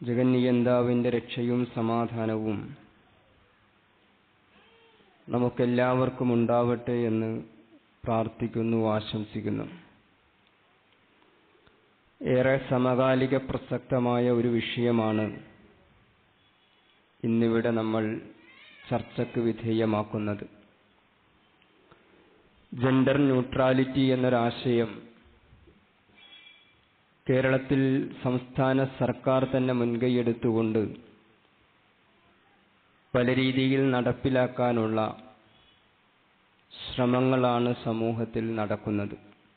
ജഗന്നിയന്താവിന്റെ രക്ഷയും സമാധാനവും നമുക്കെല്ലാവർക്കും ഉണ്ടാവട്ടെ എന്ന് പ്രാർത്ഥിക്കുന്നു ആശംസിക്കുന്നു ഏറെ സമകാലിക പ്രസക്തമായ ഒരു വിഷയമാണ് ഇന്നിവിടെ നമ്മൾ ചർച്ചയ്ക്ക് വിധേയമാക്കുന്നത് ജെൻഡർ ന്യൂട്രാലിറ്റി എന്നൊരാശയം കേരളത്തിൽ സംസ്ഥാന സർക്കാർ തന്നെ മുൻകൈയെടുത്തുകൊണ്ട് പല രീതിയിൽ നടപ്പിലാക്കാനുള്ള ശ്രമങ്ങളാണ് സമൂഹത്തിൽ നടക്കുന്നത്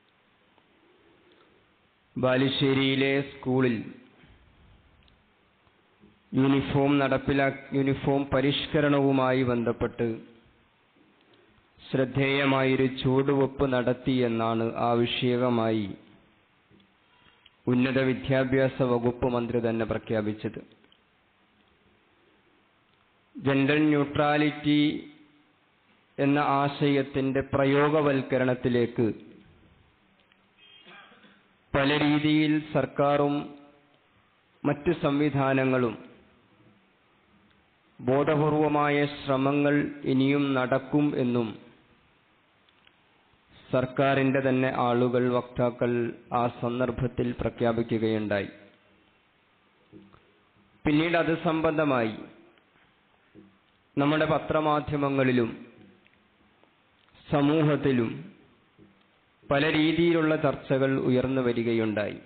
ബാലുശ്ശേരിയിലെ സ്കൂളിൽ യൂണിഫോം നടപ്പിലാ യൂണിഫോം പരിഷ്കരണവുമായി ബന്ധപ്പെട്ട് ശ്രദ്ധേയമായൊരു ചുവടുവെപ്പ് നടത്തി എന്നാണ് ആവശ്യകമായി ഉന്നത വിദ്യാഭ്യാസ വകുപ്പ് മന്ത്രി തന്നെ പ്രഖ്യാപിച്ചത് ജെൻഡർ ന്യൂട്രാലിറ്റി എന്ന ആശയത്തിന്റെ പ്രയോഗവൽക്കരണത്തിലേക്ക് പല രീതിയിൽ സർക്കാരും മറ്റ് സംവിധാനങ്ങളും ബോധപൂർവമായ ശ്രമങ്ങൾ ഇനിയും നടക്കും എന്നും സർക്കാരിന്റെ തന്നെ ആളുകൾ വക്താക്കൾ ആ സന്ദർഭത്തിൽ പ്രഖ്യാപിക്കുകയുണ്ടായി പിന്നീട് അത് സംബന്ധമായി നമ്മുടെ പത്രമാധ്യമങ്ങളിലും സമൂഹത്തിലും പല രീതിയിലുള്ള ചർച്ചകൾ ഉയർന്നു വരികയുണ്ടായി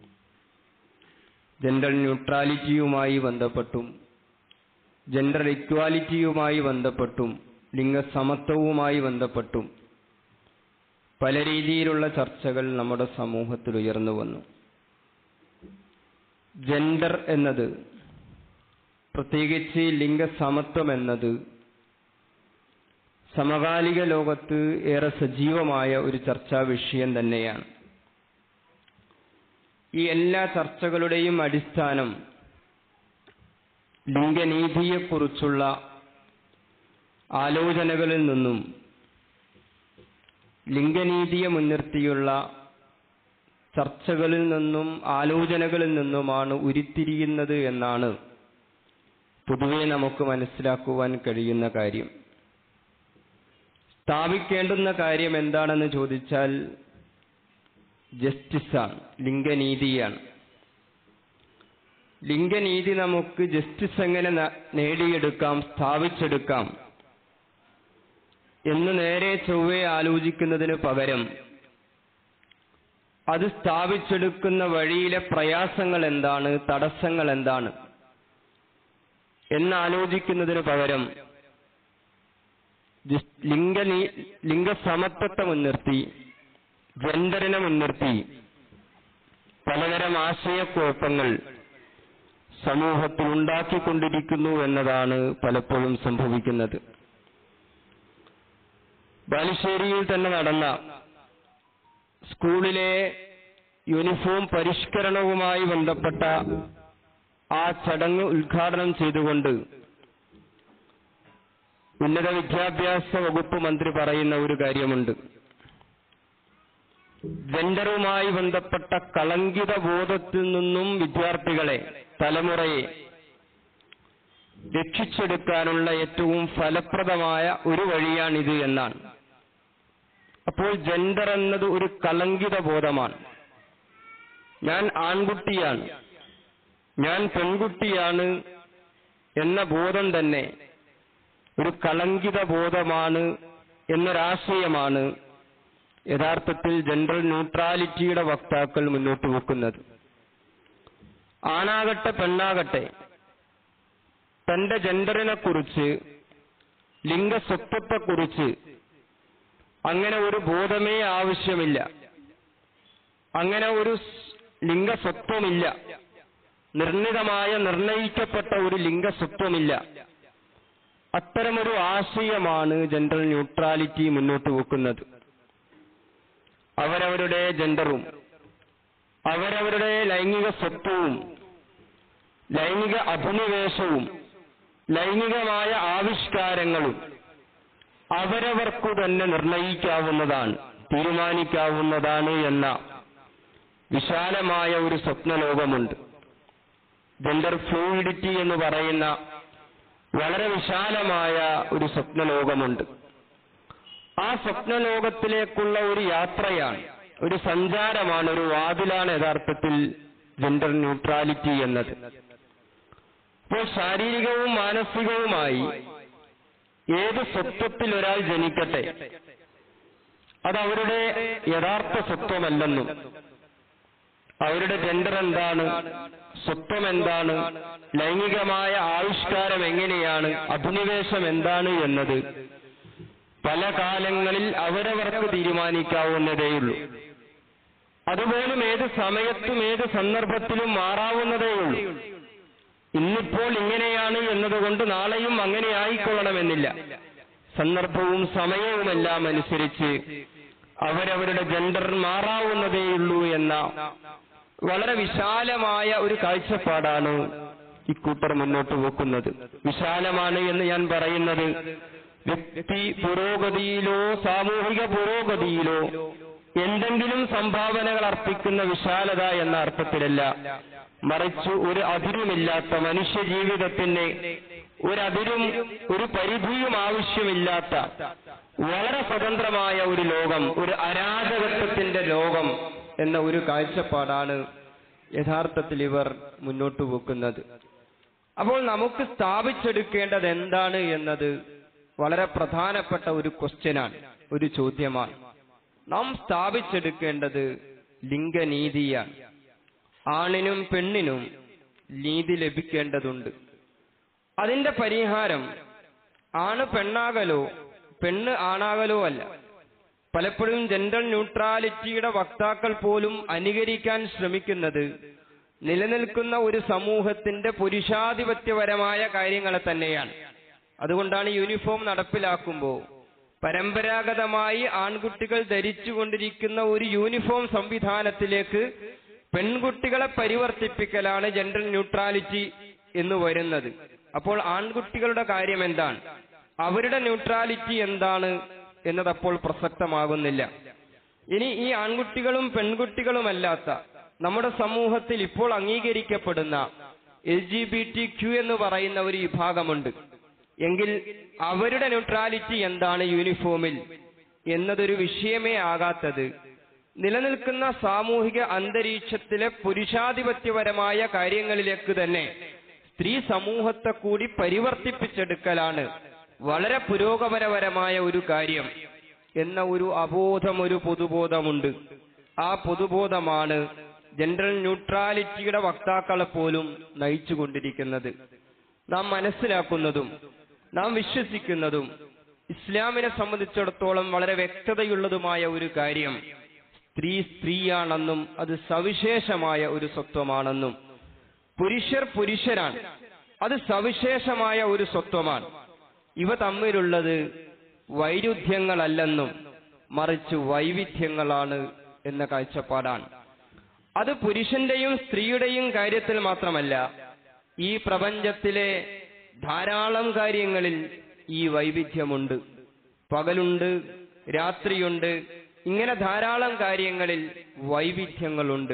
ജെൻഡർ ന്യൂട്രാലിറ്റിയുമായി ബന്ധപ്പെട്ടും ജെൻഡർ ഇക്വാലിറ്റിയുമായി ബന്ധപ്പെട്ടും ലിംഗസമത്വവുമായി ബന്ധപ്പെട്ടും പല രീതിയിലുള്ള ചർച്ചകൾ നമ്മുടെ സമൂഹത്തിൽ ഉയർന്നു വന്നു ജെൻഡർ എന്നത് പ്രത്യേകിച്ച് ലിംഗസമത്വം എന്നത് സമകാലിക ലോകത്ത് ഏറെ സജീവമായ ഒരു ചർച്ചാ വിഷയം തന്നെയാണ് ഈ എല്ലാ ചർച്ചകളുടെയും അടിസ്ഥാനം ലിംഗനീതിയെക്കുറിച്ചുള്ള ആലോചനകളിൽ നിന്നും ലിംഗനീതിയെ മുൻനിർത്തിയുള്ള ചർച്ചകളിൽ നിന്നും ആലോചനകളിൽ നിന്നുമാണ് ഉരുത്തിരിയുന്നത് എന്നാണ് പൊതുവെ നമുക്ക് മനസ്സിലാക്കുവാൻ കഴിയുന്ന കാര്യം സ്ഥാപിക്കേണ്ടുന്ന കാര്യം എന്താണെന്ന് ചോദിച്ചാൽ ജസ്റ്റിസാണ് ലിംഗനീതിയാണ് ലിംഗനീതി നമുക്ക് ജസ്റ്റിസ് എങ്ങനെ നേടിയെടുക്കാം സ്ഥാപിച്ചെടുക്കാം എന്ന് നേരെ ചൊവ്വെ ആലോചിക്കുന്നതിന് പകരം അത് സ്ഥാപിച്ചെടുക്കുന്ന വഴിയിലെ പ്രയാസങ്ങൾ എന്താണ് തടസ്സങ്ങൾ എന്താണ് എന്നാലോചിക്കുന്നതിന് പകരം ലിംഗ ലിംഗസമത്വത്തെ മുൻനിർത്തി ജെൻഡറിനെ മുൻനിർത്തി പലതരം ആശയക്കുഴപ്പങ്ങൾ സമൂഹത്തിൽ ഉണ്ടാക്കിക്കൊണ്ടിരിക്കുന്നു എന്നതാണ് പലപ്പോഴും സംഭവിക്കുന്നത് ബാലുശ്ശേരിയിൽ തന്നെ നടന്ന സ്കൂളിലെ യൂണിഫോം പരിഷ്കരണവുമായി ബന്ധപ്പെട്ട ആ ചടങ്ങ് ഉദ്ഘാടനം ചെയ്തുകൊണ്ട് ഉന്നത വിദ്യാഭ്യാസ വകുപ്പ് മന്ത്രി പറയുന്ന ഒരു കാര്യമുണ്ട് ജെൻഡറുമായി ബന്ധപ്പെട്ട കളങ്കിത ബോധത്തിൽ നിന്നും വിദ്യാർത്ഥികളെ തലമുറയെ രക്ഷിച്ചെടുക്കാനുള്ള ഏറ്റവും ഫലപ്രദമായ ഒരു വഴിയാണിത് എന്നാണ് അപ്പോൾ ജെൻഡർ എന്നത് ഒരു കളങ്കിത ബോധമാണ് ഞാൻ ആൺകുട്ടിയാണ് ഞാൻ പെൺകുട്ടിയാണ് എന്ന ബോധം തന്നെ ഒരു കളങ്കിത ബോധമാണ് എന്നൊരാശയമാണ് യഥാർത്ഥത്തിൽ ജെൻഡർ ന്യൂട്രാലിറ്റിയുടെ വക്താക്കൾ മുന്നോട്ട് വെക്കുന്നത് ആണാകട്ടെ പെണ്ണാകട്ടെ തന്റെ ജെൻഡറിനെ കുറിച്ച് ലിംഗസ്വത്വത്തെക്കുറിച്ച് അങ്ങനെ ഒരു ബോധമേ ആവശ്യമില്ല അങ്ങനെ ഒരു ലിംഗസ്വത്വമില്ല നിർണിതമായ നിർണയിക്കപ്പെട്ട ഒരു ലിംഗസ്വത്വമില്ല അത്തരമൊരു ആശയമാണ് ജെൻഡർ ന്യൂട്രാലിറ്റി മുന്നോട്ട് വെക്കുന്നത് അവരവരുടെ ജെൻഡറും അവരവരുടെ ലൈംഗിക സ്വത്വവും ലൈംഗിക അഭിനിവേശവും ലൈംഗികമായ ആവിഷ്കാരങ്ങളും അവരവർക്കു തന്നെ നിർണയിക്കാവുന്നതാണ് തീരുമാനിക്കാവുന്നതാണ് എന്ന വിശാലമായ ഒരു സ്വപ്നലോകമുണ്ട് ജെൻഡർ ഫ്ലൂയിഡിറ്റി എന്ന് പറയുന്ന വളരെ വിശാലമായ ഒരു സ്വപ്നലോകമുണ്ട് ആ സ്വപ്നലോകത്തിലേക്കുള്ള ഒരു യാത്രയാണ് ഒരു സഞ്ചാരമാണ് ഒരു വാതിലാണ് യഥാർത്ഥത്തിൽ ജെൻഡർ ന്യൂട്രാലിറ്റി എന്നത് അപ്പോൾ ശാരീരികവും മാനസികവുമായി ഏത് സ്വത്വത്തിൽ ഒരാൾ ജനിക്കട്ടെ അത് അവരുടെ യഥാർത്ഥ സ്വത്വമല്ലെന്നും അവരുടെ ജെൻഡർ എന്താണ് സ്വത്വം എന്താണ് ലൈംഗികമായ ആവിഷ്കാരം എങ്ങനെയാണ് അഭിനിവേശം എന്താണ് എന്നത് പല കാലങ്ങളിൽ അവരവർക്ക് തീരുമാനിക്കാവുന്നതേയുള്ളൂ അതുപോലും ഏത് സമയത്തും ഏത് സന്ദർഭത്തിലും മാറാവുന്നതേയുള്ളൂ ഇന്നിപ്പോൾ ഇങ്ങനെയാണ് എന്നതുകൊണ്ട് നാളെയും അങ്ങനെ ആയിക്കൊള്ളണമെന്നില്ല സന്ദർഭവും സമയവുമെല്ലാം അനുസരിച്ച് അവരവരുടെ ജെൻഡർ മാറാവുന്നതേയുള്ളൂ എന്ന വളരെ വിശാലമായ ഒരു കാഴ്ചപ്പാടാണ് ഇക്കൂട്ടർ മുന്നോട്ട് വെക്കുന്നത് വിശാലമാണ് എന്ന് ഞാൻ പറയുന്നത് വ്യക്തി പുരോഗതിയിലോ സാമൂഹിക പുരോഗതിയിലോ എന്തെങ്കിലും സംഭാവനകൾ അർപ്പിക്കുന്ന വിശാലത എന്ന അർത്ഥത്തിലല്ല മറിച്ച് ഒരു അതിരുമില്ലാത്ത മനുഷ്യ ജീവിതത്തിന് ഒരതിരും ഒരു പരിധിയും ആവശ്യമില്ലാത്ത വളരെ സ്വതന്ത്രമായ ഒരു ലോകം ഒരു അരാജകത്വത്തിന്റെ ലോകം എന്ന ഒരു കാഴ്ചപ്പാടാണ് യഥാർത്ഥത്തിൽ ഇവർ മുന്നോട്ട് വെക്കുന്നത് അപ്പോൾ നമുക്ക് സ്ഥാപിച്ചെടുക്കേണ്ടത് എന്താണ് എന്നത് വളരെ പ്രധാനപ്പെട്ട ഒരു ക്വസ്റ്റ്യനാണ് ഒരു ചോദ്യമാണ് നാം സ്ഥാപിച്ചെടുക്കേണ്ടത് ലിംഗനീതിയാണ് ആണിനും പെണ്ണിനും നീതി ലഭിക്കേണ്ടതുണ്ട് അതിന്റെ പരിഹാരം ആണ് പെണ്ണാകലോ പെണ്ണ് ആണാകലോ അല്ല പലപ്പോഴും ജെൻഡർ ന്യൂട്രാലിറ്റിയുടെ വക്താക്കൾ പോലും അനുകരിക്കാൻ ശ്രമിക്കുന്നത് നിലനിൽക്കുന്ന ഒരു സമൂഹത്തിന്റെ പുരുഷാധിപത്യപരമായ കാര്യങ്ങളെ തന്നെയാണ് അതുകൊണ്ടാണ് യൂണിഫോം നടപ്പിലാക്കുമ്പോൾ പരമ്പരാഗതമായി ആൺകുട്ടികൾ ധരിച്ചുകൊണ്ടിരിക്കുന്ന ഒരു യൂണിഫോം സംവിധാനത്തിലേക്ക് പെൺകുട്ടികളെ പരിവർത്തിപ്പിക്കലാണ് ജെൻഡർ ന്യൂട്രാലിറ്റി എന്ന് വരുന്നത് അപ്പോൾ ആൺകുട്ടികളുടെ കാര്യം എന്താണ് അവരുടെ ന്യൂട്രാലിറ്റി എന്താണ് എന്നതപ്പോൾ പ്രസക്തമാകുന്നില്ല ഇനി ഈ ആൺകുട്ടികളും പെൺകുട്ടികളുമല്ലാത്ത നമ്മുടെ സമൂഹത്തിൽ ഇപ്പോൾ അംഗീകരിക്കപ്പെടുന്ന L G B T Q എന്ന് പറയുന്ന ഒരു വിഭാഗമുണ്ട് എങ്കിൽ അവരുടെ ന്യൂട്രാലിറ്റി എന്താണ് യൂണിഫോമിൽ എന്നതൊരു വിഷയമേ ആകാത്തത് നിലനിൽക്കുന്ന സാമൂഹിക അന്തരീക്ഷത്തിലെ പുരുഷാധിപത്യപരമായ കാര്യങ്ങളിലേക്ക് തന്നെ സ്ത്രീ സമൂഹത്തെ കൂടി പരിവർത്തിപ്പിച്ചെടുക്കലാണ് വളരെ പുരോഗമനപരമായ ഒരു കാര്യം എന്ന ഒരു അബോധം ഒരു പൊതുബോധമുണ്ട് ആ പൊതുബോധമാണ് ജെൻഡർ ന്യൂട്രാലിറ്റിയുടെ വക്താക്കളെ പോലും നയിച്ചുകൊണ്ടിരിക്കുന്നത് നാം മനസ്സിലാക്കുന്നതും നാം വിശ്വസിക്കുന്നതും ഇസ്ലാമിനെ സംബന്ധിച്ചിടത്തോളം വളരെ വ്യക്തതയുള്ളതുമായ ഒരു കാര്യം സ്ത്രീ സ്ത്രീയാണെന്നും അത് സവിശേഷമായ ഒരു സ്വത്വമാണെന്നും പുരുഷർ പുരുഷരാണ് അത് സവിശേഷമായ ഒരു സ്വത്വമാണ് ഇവ തമ്മിലുള്ളത് വൈരുദ്ധ്യങ്ങളല്ലെന്നും മറിച്ച് വൈവിധ്യങ്ങളാണ് എന്ന കാഴ്ചപ്പാടാണ് അത് പുരുഷന്റെയും സ്ത്രീയുടെയും കാര്യത്തിൽ മാത്രമല്ല ഈ പ്രപഞ്ചത്തിലെ ധാരാളം കാര്യങ്ങളിൽ ഈ വൈവിധ്യമുണ്ട് പകലുണ്ട് രാത്രിയുണ്ട് ഇങ്ങനെ ധാരാളം കാര്യങ്ങളിൽ വൈവിധ്യങ്ങളുണ്ട്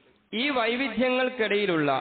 ഈ വൈവിധ്യങ്ങൾക്കിടയിലുള്ള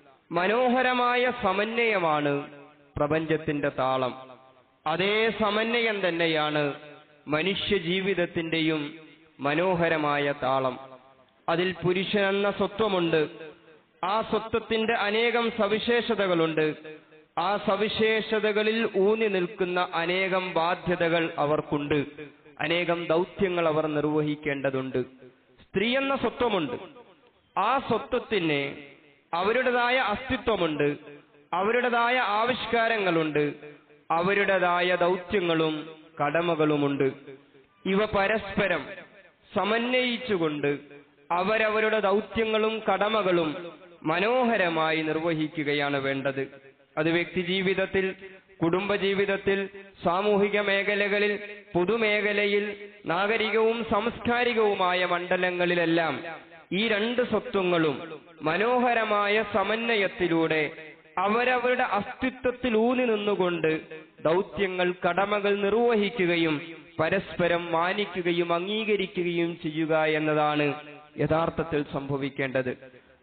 മനോഹരമായ സമന്വയമാണ് പ്രപഞ്ചത്തിന്റെ താളം അതേ സമന്വയം തന്നെയാണ് മനുഷ്യ ജീവിതത്തിന്റെയും മനോഹരമായ താളം അതിൽ പുരുഷനെന്ന സ്വത്വമുണ്ട് ആ സ്വത്വത്തിന്റെ അനേകം സവിശേഷതകളുണ്ട് ആ സവിശേഷതകളിൽ ഊന്നി നിൽക്കുന്ന അനേകം ബാധ്യതകൾ അവർക്കുണ്ട് അനേകം ദൗത്യങ്ങൾ അവർ നിർവഹിക്കേണ്ടതുണ്ട് സ്ത്രീ എന്ന സ്വത്വമുണ്ട് ആ സ്വത്വത്തിന് അവരുടേതായ അസ്തിത്വമുണ്ട് അവരുടേതായ ആവിഷ്കാരങ്ങളുണ്ട് അവരുടേതായ ദൗത്യങ്ങളും കടമകളുമുണ്ട് ഇവ പരസ്പരം സമന്വയിച്ചുകൊണ്ട് അവരവരുടെ ദൗത്യങ്ങളും കടമകളും മനോഹരമായി നിർവഹിക്കുകയാണ് വേണ്ടത് അത് വ്യക്തിജീവിതത്തിൽ കുടുംബജീവിതത്തിൽ സാമൂഹിക മേഖലകളിൽ പൊതുമേഖലയിൽ നാഗരികവും സാംസ്കാരികവുമായ മണ്ഡലങ്ങളിലെല്ലാം ഈ രണ്ട് സ്വത്വങ്ങളും മനോഹരമായ സമന്വയത്തിലൂടെ അവരവരുടെ അസ്തിത്വത്തിൽ ഊന്നി നിന്നുകൊണ്ട് ദൗത്യങ്ങൾ കടമകൾ നിർവഹിക്കുകയും പരസ്പരം മാനിക്കുകയും അംഗീകരിക്കുകയും ചെയ്യുക എന്നതാണ് യഥാർത്ഥത്തിൽ സംഭവിക്കേണ്ടത്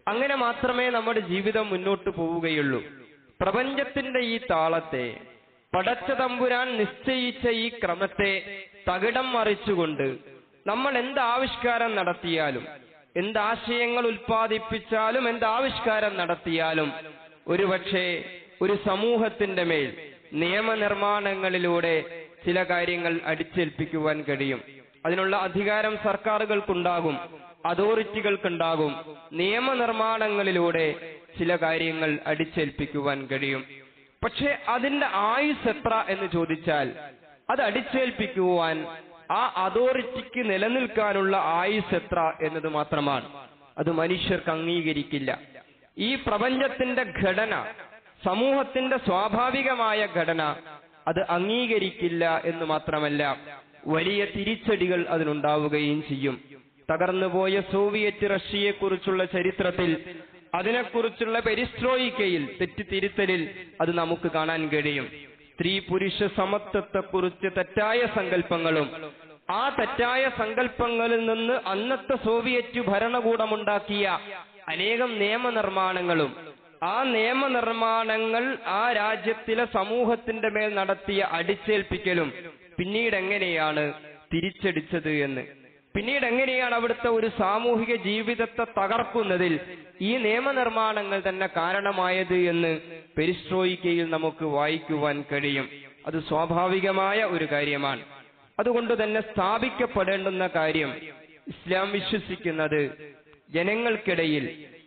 അങ്ങനെ മാത്രമേ നമ്മുടെ ജീവിതം മുന്നോട്ട് പോവുകയുള്ളൂ പ്രപഞ്ചത്തിന്റെ ഈ താളത്തെ പടച്ച തമ്പുരാൻ നിശ്ചയിച്ച ഈ ക്രമത്തെ തകിടം മറിച്ചുകൊണ്ട് നമ്മൾ എന്ത് ആവിഷ്കാരം നടത്തിയാലും എന്ത് ആശയങ്ങൾ ഉൽപ്പാദിപ്പിച്ചാലും എന്ത് ആവിഷ്കാരം നടത്തിയാലും ഒരുപക്ഷെ ഒരു സമൂഹത്തിന്റെ മേൽ നിയമനിർമ്മാണങ്ങളിലൂടെ ചില കാര്യങ്ങൾ അടിച്ചേൽപ്പിക്കുവാൻ കഴിയും അതിനുള്ള അധികാരം സർക്കാരുകൾക്കുണ്ടാകും അതോറിറ്റികൾക്കുണ്ടാകും നിയമനിർമ്മാണങ്ങളിലൂടെ ചില കാര്യങ്ങൾ അടിച്ചേൽപ്പിക്കുവാൻ കഴിയും പക്ഷെ അതിന്റെ ആയുസ് എത്ര എന്ന് ചോദിച്ചാൽ അത് അടിച്ചേൽപ്പിക്കുവാൻ ആ അതോറിറ്റിക്ക് നിലനിൽക്കാനുള്ള ആയുസ് എത്ര എന്നത് മാത്രമാണ് അത് മനുഷ്യർക്ക് അംഗീകരിക്കില്ല ഈ പ്രപഞ്ചത്തിന്റെ ഘടന സമൂഹത്തിന്റെ സ്വാഭാവികമായ ഘടന അത് അംഗീകരിക്കില്ല എന്ന് മാത്രമല്ല വലിയ തിരിച്ചടികൾ അതിനുണ്ടാവുകയും ചെയ്യും തകർന്നുപോയ സോവിയറ്റ് റഷ്യയെക്കുറിച്ചുള്ള ചരിത്രത്തിൽ അതിനെക്കുറിച്ചുള്ള പെരിസ്ട്രോയിക്കയിൽ തെറ്റിത്തിരുത്തലിൽ അത് നമുക്ക് കാണാൻ കഴിയും സ്ത്രീ പുരുഷ സമത്വത്തെക്കുറിച്ച് തെറ്റായ സങ്കല്പങ്ങളും ആ തെറ്റായ സങ്കല്പങ്ങളിൽ നിന്ന് അന്നത്തെ സോവിയറ്റ് ഭരണകൂടമുണ്ടാക്കിയ അനേകം നിയമനിർമ്മാണങ്ങളും ആ നിയമനിർമ്മാണങ്ങൾ ആ രാജ്യത്തിലെ സമൂഹത്തിന്റെ മേൽ നടത്തിയ അടിച്ചേൽപ്പിക്കലും പിന്നീട് എങ്ങനെയാണ് തിരിച്ചടിച്ചത് എന്ന് പിന്നീട് എങ്ങനെയാണ് അവിടുത്തെ ഒരു സാമൂഹിക ജീവിതത്തെ തകർക്കുന്നതിൽ ഈ നിയമനിർമ്മാണങ്ങൾ തന്നെ കാരണമായത് എന്ന് പെരിസ്ട്രോയിക്കയിൽ നമുക്ക് വായിക്കുവാൻ കഴിയും അത് സ്വാഭാവികമായ ഒരു കാര്യമാണ് അതുകൊണ്ട് തന്നെ സ്ഥാപിക്കപ്പെടേണ്ടുന്ന കാര്യം ഇസ്ലാം വിശ്വസിക്കുന്നത് ജനങ്ങൾക്കിടയിൽ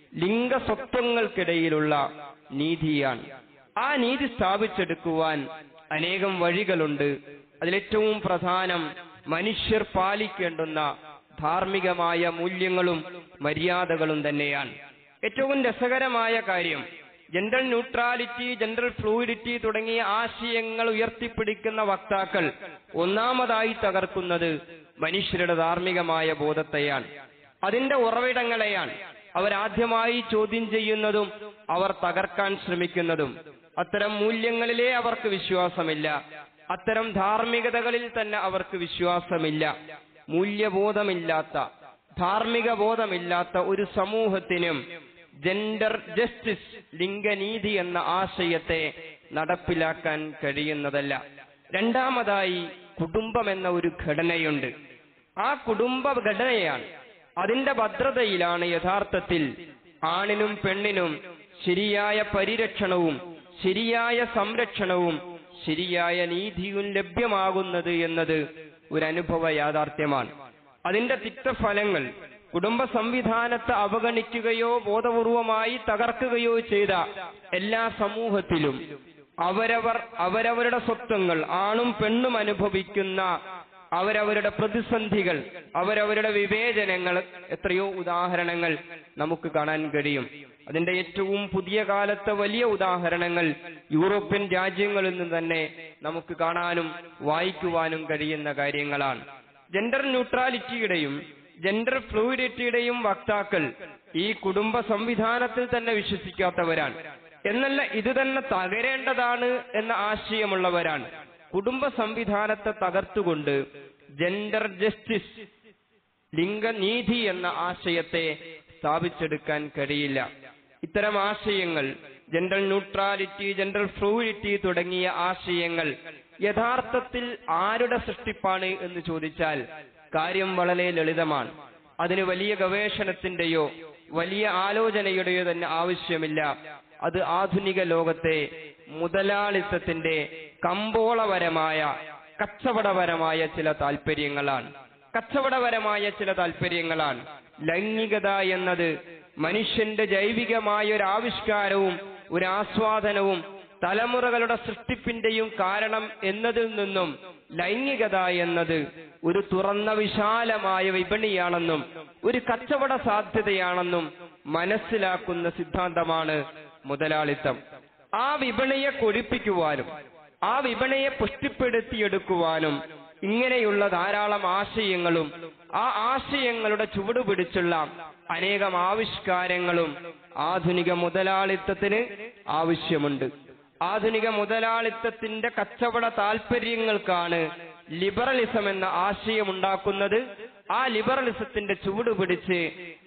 ലിംഗസ്വത്വങ്ങൾക്കിടയിലുള്ള നീതിയാണ് ആ നീതി സ്ഥാപിച്ചെടുക്കുവാൻ അനേകം വഴികളുണ്ട് അതിലേറ്റവും പ്രധാനം മനുഷ്യർ പാലിക്കേണ്ടുന്ന ധാർമ്മികമായ മൂല്യങ്ങളും മര്യാദകളും തന്നെയാണ് ഏറ്റവും രസകരമായ കാര്യം ജെൻഡർ ന്യൂട്രാലിറ്റി ജെൻഡർ ഫ്ലൂയിഡിറ്റി തുടങ്ങിയ ആശയങ്ങൾ ഉയർത്തിപ്പിടിക്കുന്ന വക്താക്കൾ ഒന്നാമതായി തകർക്കുന്നത് മനുഷ്യരുടെ ധാർമ്മികമായ ബോധത്തെയാണ് അതിന്റെ ഉറവിടങ്ങളെയാണ് അവരാദ്യമായി ചോദ്യം ചെയ്യുന്നതും അവർ തകർക്കാൻ ശ്രമിക്കുന്നതും അത്തരം മൂല്യങ്ങളിലേ അവർക്ക് വിശ്വാസമില്ല അത്തരം ധാർമ്മികതകളിൽ തന്നെ അവർക്ക് വിശ്വാസമില്ല മൂല്യബോധമില്ലാത്ത ധാർമ്മിക ബോധമില്ലാത്ത ഒരു സമൂഹത്തിനും ജെൻഡർ ജസ്റ്റിസ് ലിംഗനീതി എന്ന ആശയത്തെ നടപ്പിലാക്കാൻ കഴിയുന്നതല്ല രണ്ടാമതായി കുടുംബം എന്ന ഒരു ഘടനയുണ്ട് ആ കുടുംബ ഘടനയാണ് അതിന്റെ ഭദ്രതയിലാണ് യഥാർത്ഥത്തിൽ ആണിനും പെണ്ണിനും ശരിയായ പരിരക്ഷണവും ശരിയായ സംരക്ഷണവും ശരിയായ നീതിയും ലഭ്യമാകുന്നത് എന്നത് ഒരു അനുഭവ യാഥാർത്ഥ്യമാണ് അതിന്റെ തിക്തഫലങ്ങൾ കുടുംബ സംവിധാനത്തെ അവഗണിക്കുകയോ ബോധപൂർവമായി തകർക്കുകയോ ചെയ്ത എല്ലാ സമൂഹത്തിലും അവരവർ അവരവരുടെ സ്വത്വങ്ങൾ ആണും പെണ്ണും അനുഭവിക്കുന്ന അവരവരുടെ പ്രതിസന്ധികൾ അവരവരുടെ വിവേചനങ്ങൾ എത്രയോ ഉദാഹരണങ്ങൾ നമുക്ക് കാണാൻ കഴിയും അതിന്റെ ഏറ്റവും പുതിയ കാലത്തെ വലിയ ഉദാഹരണങ്ങൾ യൂറോപ്യൻ രാജ്യങ്ങളിൽ നിന്ന് തന്നെ നമുക്ക് കാണാനും വായിക്കുവാനും കഴിയുന്ന കാര്യങ്ങളാണ് ജെൻഡർ ന്യൂട്രാലിറ്റിയുടെയും ജെൻഡർ ഫ്ലൂയിഡിറ്റിയുടെയും വക്താക്കൾ ഈ കുടുംബ സംവിധാനത്തിൽ തന്നെ വിശ്വസിക്കാത്തവരാണ് എന്നല്ല ഇത് തന്നെ തകരേണ്ടതാണ് എന്ന ആശയമുള്ളവരാണ് കുടുംബ സംവിധാനത്തെ തകർത്തുകൊണ്ട് ജെൻഡർ ജസ്റ്റിസ് ലിംഗനീതി എന്ന ആശയത്തെ സ്ഥാപിച്ചെടുക്കാൻ കഴിയില്ല ഇത്തരം ആശയങ്ങൾ ജെൻഡർ ന്യൂട്രാലിറ്റി ജെൻഡർ ഫ്ലൂയിഡിറ്റി തുടങ്ങിയ ആശയങ്ങൾ യഥാർത്ഥത്തിൽ ആരുടെ സൃഷ്ടിപ്പാണ് എന്ന് ചോദിച്ചാൽ കാര്യം വളരെ ലളിതമാണ് അതിന് വലിയ ഗവേഷണത്തിന്റെയോ വലിയ ആലോചനയുടെയോ തന്നെ ആവശ്യമില്ല അത് ആധുനിക ലോകത്തെ മുതലാളിത്തത്തിന്റെ കമ്പോളപരമായ കച്ചവടപരമായ ചില താല്പര്യങ്ങളാണ് കച്ചവടപരമായ ചില താല്പര്യങ്ങളാണ് ലൈംഗികത എന്നത് മനുഷ്യന്റെ ജൈവികമായ ഒരു ആവിഷ്കാരവും ഒരു ആസ്വാദനവും തലമുറകളുടെ സൃഷ്ടിപ്പിന്റെയും കാരണം എന്നതിൽ നിന്നും ലൈംഗികത എന്നത് ഒരു തുറന്ന വിശാലമായ വിപണിയാണെന്നും ഒരു കച്ചവട സാധ്യതയാണെന്നും മനസ്സിലാക്കുന്ന സിദ്ധാന്തമാണ് മുതലാളിത്തം ആ വിപണിയെ കൊഴിപ്പിക്കുവാനും ആ വിപണിയെ പുഷ്ടിപ്പെടുത്തിയെടുക്കുവാനും ഇങ്ങനെയുള്ള ധാരാളം ആശയങ്ങളും ആ ആശയങ്ങളുടെ ചുവട് പിടിച്ചുള്ള അനേകം ആവിഷ്കാരങ്ങളും ആധുനിക മുതലാളിത്തത്തിന് ആവശ്യമുണ്ട് ആധുനിക മുതലാളിത്തത്തിന്റെ കച്ചവട താല്പര്യങ്ങൾക്കാണ് ലിബറലിസം എന്ന ആശയം ഉണ്ടാക്കുന്നത് ആ ലിബറലിസത്തിന്റെ ചുവട് പിടിച്ച്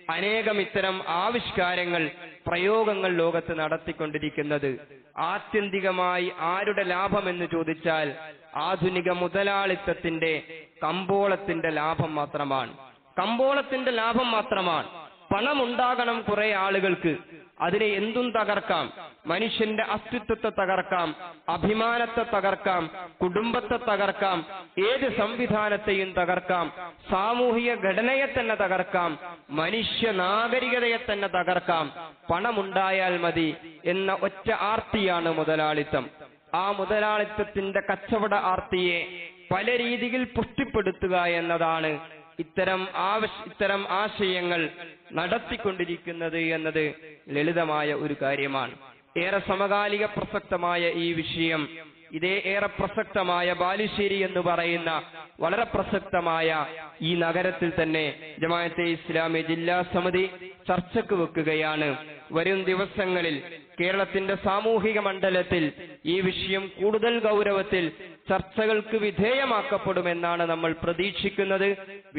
അനേകം ഇത്തരം ആവിഷ്കാരങ്ങൾ പ്രയോഗങ്ങൾ ലോകത്ത് നടത്തിക്കൊണ്ടിരിക്കുന്നത് ആത്യന്തികമായി ആരുടെ ലാഭമെന്ന് ചോദിച്ചാൽ ആധുനിക മുതലാളിത്തത്തിന്റെ കമ്പോളത്തിന്റെ ലാഭം മാത്രമാണ് കമ്പോളത്തിന്റെ ലാഭം മാത്രമാണ് പണമുണ്ടാകണം കുറെ ആളുകൾക്ക് അതിനെ എന്തും തകർക്കാം മനുഷ്യന്റെ അസ്തിത്വത്തെ തകർക്കാം അഭിമാനത്തെ തകർക്കാം കുടുംബത്തെ തകർക്കാം ഏത് സംവിധാനത്തെയും തകർക്കാം സാമൂഹിക ഘടനയെ തന്നെ തകർക്കാം മനുഷ്യ നാഗരികതയെ തന്നെ തകർക്കാം പണമുണ്ടായാൽ മതി എന്ന ഒറ്റ ആർത്തിയാണ് മുതലാളിത്തം ആ മുതലാളിത്തത്തിന്റെ കച്ചവട ആർത്തിയെ പല രീതിയിൽ പുഷ്ടിപ്പെടുത്തുക എന്നതാണ് ഇത്തരം ആവശ്യ ഇത്തരം ആശയങ്ങൾ നടത്തിക്കൊണ്ടിരിക്കുന്നത് എന്നത് ലളിതമായ ഒരു കാര്യമാണ് ഏറെ സമകാലിക പ്രസക്തമായ ഈ വിഷയം ഇതേ ഏറെ പ്രസക്തമായ ബാലുശ്ശേരി എന്ന് പറയുന്ന വളരെ പ്രസക്തമായ ഈ നഗരത്തിൽ തന്നെ ജമാഅത്തെ ഇസ്ലാമി ജില്ലാ സമിതി ചർച്ചക്ക് വെക്കുകയാണ് വരും ദിവസങ്ങളിൽ കേരളത്തിന്റെ സാമൂഹിക മണ്ഡലത്തിൽ ഈ വിഷയം കൂടുതൽ ഗൗരവത്തിൽ ചർച്ചകൾക്ക് വിധേയമാക്കപ്പെടുമെന്നാണ് നമ്മൾ പ്രതീക്ഷിക്കുന്നത്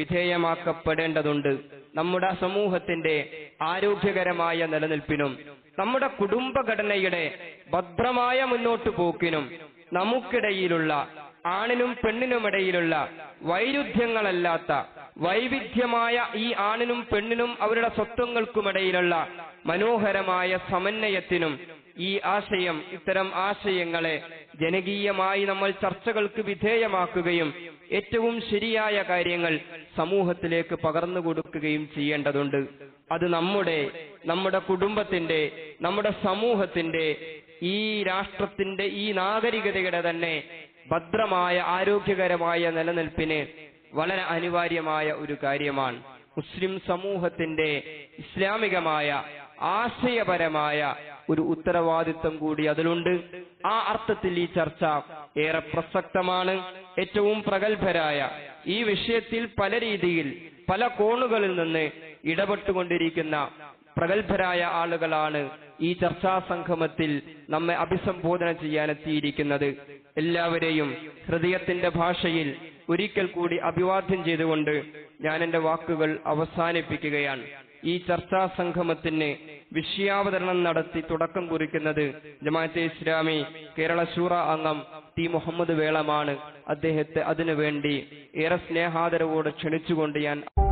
വിധേയമാക്കപ്പെടേണ്ടതുണ്ട് നമ്മുടെ സമൂഹത്തിന്റെ ആരോഗ്യകരമായ നിലനിൽപ്പിനും നമ്മുടെ കുടുംബഘടനയുടെ ഭദ്രമായ മുന്നോട്ടു പോക്കിനും നമുക്കിടയിലുള്ള ആണിനും പെണ്ണിനുമിടയിലുള്ള വൈരുദ്ധ്യങ്ങളല്ലാത്ത വൈവിധ്യമായ ഈ ആണിനും പെണ്ണിനും അവരുടെ സ്വത്വങ്ങൾക്കുമിടയിലുള്ള മനോഹരമായ സമന്വയത്തിനും ഈ ആശയം ഇത്തരം ആശയങ്ങളെ ജനകീയമായി നമ്മൾ ചർച്ചകൾക്ക് വിധേയമാക്കുകയും ഏറ്റവും ശരിയായ കാര്യങ്ങൾ സമൂഹത്തിലേക്ക് പകർന്നു കൊടുക്കുകയും ചെയ്യേണ്ടതുണ്ട് അത് നമ്മുടെ നമ്മുടെ കുടുംബത്തിന്റെ നമ്മുടെ സമൂഹത്തിന്റെ ഈ രാഷ്ട്രത്തിന്റെ ഈ നാഗരികതയുടെ തന്നെ ഭദ്രമായ ആരോഗ്യകരമായ നിലനിൽപ്പിന് വളരെ അനിവാര്യമായ ഒരു കാര്യമാണ് മുസ്ലിം സമൂഹത്തിന്റെ ഇസ്ലാമികമായ ആശയപരമായ ഒരു ഉത്തരവാദിത്വം കൂടി അതിലുണ്ട് ആ അർത്ഥത്തിൽ ഈ ചർച്ച ഏറെ പ്രസക്തമാണ് ഏറ്റവും പ്രഗത്ഭരായ ഈ വിഷയത്തിൽ പല രീതിയിൽ പല കോണുകളിൽ നിന്ന് ഇടപെട്ടുകൊണ്ടിരിക്കുന്ന പ്രഗത്ഭരായ ആളുകളാണ് ഈ ചർച്ചാ സംഗമത്തിൽ നമ്മെ അഭിസംബോധന ചെയ്യാൻ എത്തിയിരിക്കുന്നത് എല്ലാവരെയും ഹൃദയത്തിന്റെ ഭാഷയിൽ ഒരിക്കൽ കൂടി അഭിവാദ്യം ചെയ്തുകൊണ്ട് ഞാൻ എന്റെ വാക്കുകൾ അവസാനിപ്പിക്കുകയാണ് ഈ ചർച്ചാ സംഗമത്തിന് വിഷയാവതരണം നടത്തി തുടക്കം കുറിക്കുന്നത് ജമാഅത്തെ ഇസ്ലാമി കേരള ശൂറ അംഗം ടി മുഹമ്മദ് വേളമാണ് അദ്ദേഹത്തെ അതിനുവേണ്ടി ഏറെ സ്നേഹാദരവോടെ ക്ഷണിച്ചുകൊണ്ട് ഞാൻ